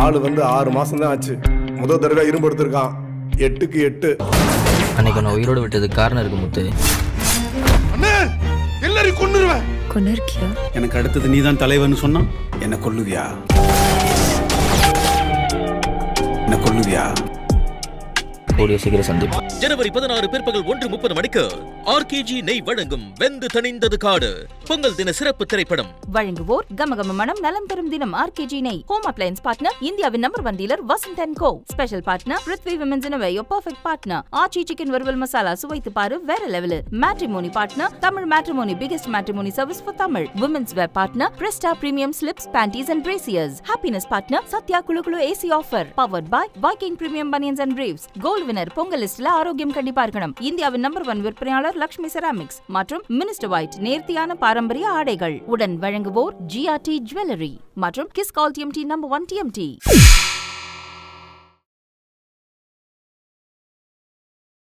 ஆள் வந்து ஆறு மாசம் தான் ஆச்சு முதல் தடவை இரும்பு எடுத்திருக்கான் எட்டுக்கு எட்டு அன்னைக்கு நான் உயிரோடு விட்டதுக்கு காரணம் இருக்கு முத்து அண்ணே எல்லாரையும் கொன்னுருவேன் கொண்டு இருக்கியா எனக்கு அடுத்தது நீதான் தலைவன்னு சொன்னா என்ன கொல்லுவியா என்ன கொல்லுவியா கூடிய சீக்கிரம் சந்திப்போம் ஜனவரி பதினாறு பிற்பகல் ஒன்று முப்பது மணிக்கு ஆர்கேஜி நெய் வழங்கும் வெந்து தணிந்தது காடு பொங்கல் தின சிறப்பு திரைப்படம் வழங்குவோர் கமகம மனம் நலம் தரும் தினம் ஆர்கேஜி நெய் ஹோம் அப்ளையன்ஸ் பார்ட்னர் இந்தியாவின் number one dealer Vasanth and Co special partner Prithvi women's innerwear your perfect partner Aachi chicken வறுவல் மசாலா சுவைத்து பாரு வேற level matrimony partner Tamil matrimony biggest matrimony service for Tamil women's wear partner Presta premium slips panties and brassieres happiness partner Sathya குழு குழு AC offer powered by Viking premium banians and briefs gold winner Pongal லிஸ்ட்ல ஆரோக்கியம் கண்டிப்பா இருக்கணும் இந்தியாவின் நம்பர் ஒன் விற்பனையாளர் Lakshmi ceramics மற்றும் minister white நேர்த்தியான பாரம்பரிய ஆடைகள் உடன் வழங்குவோர் ஜிஆர்டி ஜுவல்லரி மற்றும் கிஸ் கால் டிஎம்டி நம்பர் ஒன் டிஎம்டி